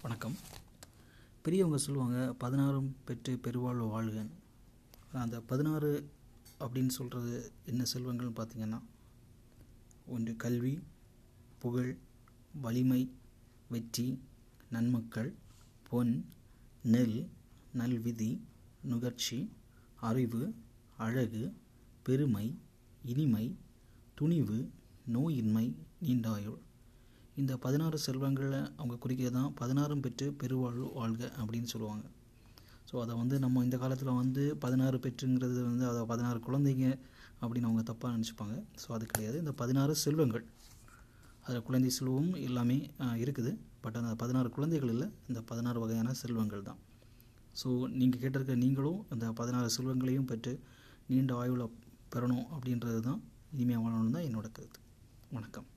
வணக்கம் பெரியவங்க சொல்லுவாங்க பதினாறும் பெற்று பெருவாழ்வு வாழ்கன்னு அந்த பதினாறு அப்படின்னு சொல்கிறது என்ன செல்வங்கள்னு பார்த்தீங்கன்னா ஒன்று கல்வி புகழ் வலிமை வெற்றி நன்மக்கள் பொன் நெல் நல்விதி நுகர்ச்சி அறிவு அழகு பெருமை இனிமை துணிவு நோயின்மை நீண்டாயுள் இந்த பதினாறு செல்வங்களை அவங்க குறிக்க தான் பதினாறும் பெற்று பெருவாழ்வு வாழ்க அப்படின்னு சொல்லுவாங்க ஸோ அதை வந்து நம்ம இந்த காலத்தில் வந்து பதினாறு பெற்றுங்கிறது வந்து அதை பதினாறு குழந்தைங்க அப்படின்னு அவங்க தப்பாக நினச்சிப்பாங்க ஸோ அது கிடையாது இந்த பதினாறு செல்வங்கள் அதில் குழந்தை செல்வம் எல்லாமே ஆஹ், இருக்குது பட் அந்த பதினாறு குழந்தைகள் இல்லை இந்த பதினாறு வகையான செல்வங்கள் தான் ஸோ நீங்கள் கேட்டிருக்க நீங்களும் அந்த பதினாறு செல்வங்களையும் பெற்று நீண்ட ஆயுள பெறணும் அப்படின்றது தான் இனிமையாக வாழணும் தான் என்னோட கருத்து வணக்கம்